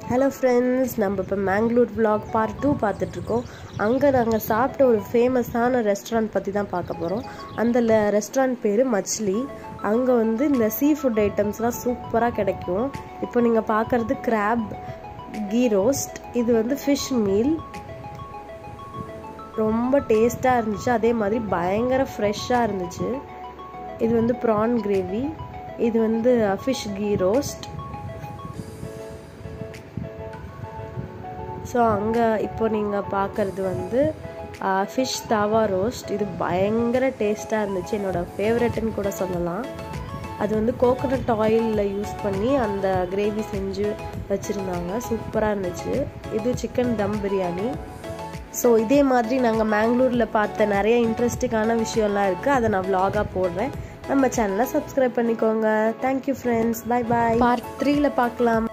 hello friends நம்ம இப்போ Mangalore vlog part two பார்த்துட்ருக்கோம் அங்கே நாங்கள் சாப்பிட்ட ஒரு ஃபேமஸான ரெஸ்டாரண்ட் பற்றி தான் பார்க்க போகிறோம் அந்த ரெஸ்டாரண்ட் பேர் மச்லி அங்கே வந்து இந்த சீ ஃபுட் ஐட்டம்ஸ்லாம் சூப்பராக கிடைக்கும் இப்போ நீங்கள் பார்க்குறது கிராப் கீ ரோஸ்ட் இது வந்து ஃபிஷ் மீல் ரொம்ப டேஸ்ட்டாக இருந்துச்சு அதே மாதிரி பயங்கர ஃப்ரெஷ்ஷாக இருந்துச்சு இது வந்து ப்ரான் கிரேவி இது வந்து ஃபிஷ் கீ ரோஸ்ட் ஸோ அங்கே இப்போ நீங்கள் பார்க்குறது வந்து ஃபிஷ் தவா ரோஸ்ட் இது பயங்கர டேஸ்ட்டாக இருந்துச்சு என்னோடய ஃபேவரெட்டுன்னு கூட சொல்லலாம் அது வந்து கோகோனட் ஆயிலில் யூஸ் பண்ணி அந்த கிரேவி செஞ்சு வச்சுருந்தாங்க சூப்பராக இருந்துச்சு இது சிக்கன் தம் பிரியாணி ஸோ இதே மாதிரி நாங்கள் மேங்களூரில் பார்த்த நிறைய இன்ட்ரெஸ்டிங்கான விஷயம்லாம் இருக்குது அதை நான் vlog-ஆ போடுறேன் நம்ம சேனலை சப்ஸ்கிரைப் பண்ணிக்கோங்க thank you friends bye bye part த்ரீல பார்க்கலாம்